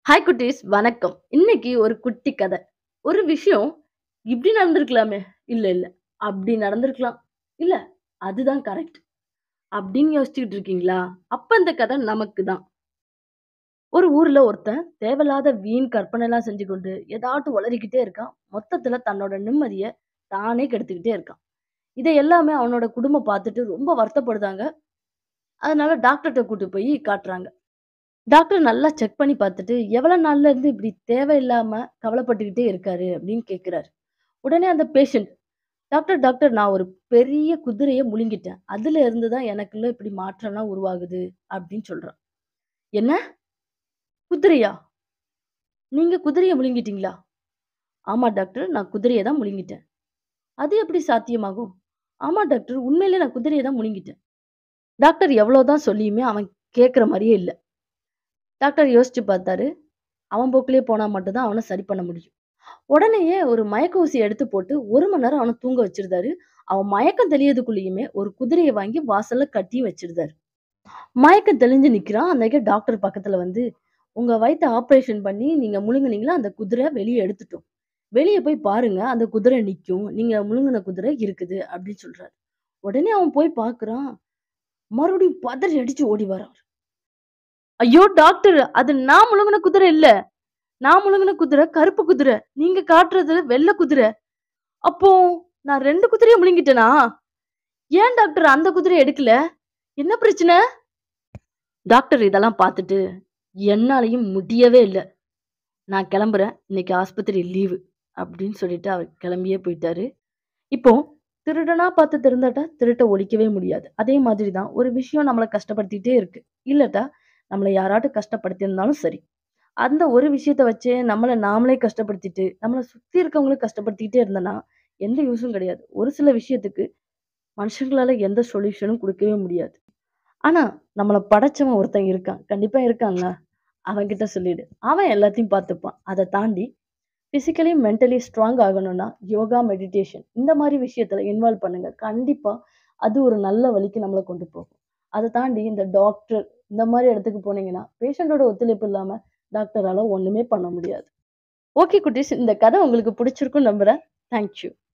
Hi குட்டீஸ் வணக்கம். இன்னைக்கு ஒரு குட்டி கதை. ஒரு விஷயம் இப்படி நடந்திருக்கலாமே! இல்ல, இல்ல. அப்படி நடந்திருக்கலாம். இல்ல, அதுதான் கரெக்ட். அப்படின்னு யோசிச்சுக்கிட்டு இருக்கீங்களா? அப்ப இந்த கதை நமக்கு தான். ஒரு ஊர்ல ஒருத்தன் தேவையில்லாத வீண் கற்பனைலாம் செஞ்சு கொண்டு ஏதாட்டும் உளறிக்கிட்டே இருக்கான். மொத்தத்துல தன்னோட நிம்மதிய தானே கெடுத்துக்கிட்டே இருக்கான். இத எல்லாமே அவனோட குடும்பம் பார்த்துட்டு ரொம்ப வருத்தப்படுதாங்க. அதனால டாக்டர்ட்ட கூட்டு போய் காட்டுறாங்க. டாக்டர் நல்லா செக் பண்ணி பார்த்துட்டு, "எவ்வளவு நாள்ல இருந்து இப்படி தேவையில்லாம கவலைப்பட்டுக்கிட்டே இருக்காரு?" அப்படின்னு கேட்கிறாரு. உடனே அந்த பேஷண்ட், "டாக்டர், டாக்டர் நான் ஒரு பெரிய குதிரைய முழுங்கிட்டேன். அதுல இருந்து தான் எனக்குள்ள இப்படி மாற்றம்லாம் உருவாகுது." அப்படின்னு சொல்றான். "என்ன? குதிரையா? நீங்க குதிரைய முழுங்கிட்டீங்களா?" "ஆமா டாக்டர். நான் குதிரைய தான் முழுங்கிட்டேன்." "அது எப்படி சாத்தியமாகும்?" "ஆமா டாக்டர். உண்மையிலேயே நான் குதிரைய தான் முழுங்கிட்டேன்." டாக்டர் எவ்வளவுதான் சொல்லியுமே அவன் கேட்கிற மாரியே இல்ல. டாக்டர் யோசிச்சு பார்த்தாரு. அவன் போக்குலயே போனா மட்டும் தான் அவன சரி பண்ண முடியும். உடனேயே ஒரு மயக்க ஊசிய எடுத்து போட்டு 1 மணி நேரம் அவன தூங்க வச்சிருந்தாரு. அவன் மயக்கம் தெளியதுக்குள்ளயுமே ஒரு குதிரைய வாங்கி வாசல்ல கட்டியும் வச்சிருந்தாரு. மயக்கம் தெளிஞ்சு நிக்கிறான். அன்னைக்கு டாக்டர் பக்கத்துல வந்து, "உங்க வயித்த ஆப்பரேஷன் பண்ணி நீங்க முழுங்குனீங்கல்ல, அந்த குதிரை வெளிய எடுத்துட்டோம். வெளிய போய் பாருங்க. அந்த குதிரை நிக்கும். நீங்க முழுங்குன குதிரை இருக்குது." அப்படின்னு சொல்றாரு. உடனே அவன் போய் பார்க்குறான். மறுபடியும் பதறி அடிச்சு ஓடி வரான். "ஐயோ! டாக்டர் அது நான் முழுங்குன குதிரை இல்ல. நான் முழுங்குன குதிரை கருப்பு குதிரை. நீங்க காட்டுறது வெள்ள குதிரை. அப்போ நான் 2 குதிரைய முழுங்கிட்டேனா? ஏன் டாக்டர் அந்த குதிரைய எடுக்கல? என்ன பிரச்சனை?" டாக்டர் இதெல்லாம் பார்த்துட்டு, "என்னாலயும் முடியவே இல்ல. நான் கிளம்புறேன். இன்னைக்கு ஆஸ்பத்திரி லீவு." அப்படின்னு சொல்லிட்டு அவர் கிளம்பியே போயிட்டாரு. இப்போ திருடனா பார்த்து திருந்தாட்டா திருட்ட ஒழிக்கவே முடியாது. அதே மாதிரி தான் ஒரு விஷயம் நம்மள கஷ்டப்படுத்திட்டே இருக்கு. இல்லாட்டா நம்மள யாராட்டும் கஷ்டப்படுத்தியிருந்தாலும் சரி. அந்த ஒரு விஷயத்த வச்சே நம்மள நாமளே கஷ்டப்படுத்திட்டு, நம்மள சுத்தி இருக்கவங்கள கஷ்டப்படுத்திக்கிட்டே இருந்தோம்னா, எந்த யூசும் கிடையாது. ஒரு சில விஷயத்துக்கு மனுஷங்களால எந்த சொல்யூஷனும் குடுக்கவே முடியாது. ஆனா, நம்மள படைச்சவன் ஒருத்தன் இருக்கான். கண்டிப்பா இருக்கான்ல. அவன்கிட்ட சொல்லிடு. அவன் எல்லாத்தையும் பார்த்துப்பான். அத தாண்டி பிசிக்கலி, மென்டலி ஸ்ட்ராங் ஆகணும்னா, யோகா, மெடிடேஷன் இந்த மாரி விஷயத்துல இன்வால்வ் பண்ணுங்க. கண்டிப்பா அது ஒரு நல்ல வழிக்கு நம்மள கொண்டு போகும். அத தாண்டி இந்த டாக்டர் இந்த மாரி இடத்துக்கு போனீங்கன்னா, பேஷண்டோட ஒத்துழைப்பு இல்லாம டாக்டரால ஒண்ணுமே பண்ண முடியாது. ஓகே குட்டீஸ். இந்த கதை உங்களுக்கு பிடிச்சிருக்கும்னு நம்புறேன். Thank you.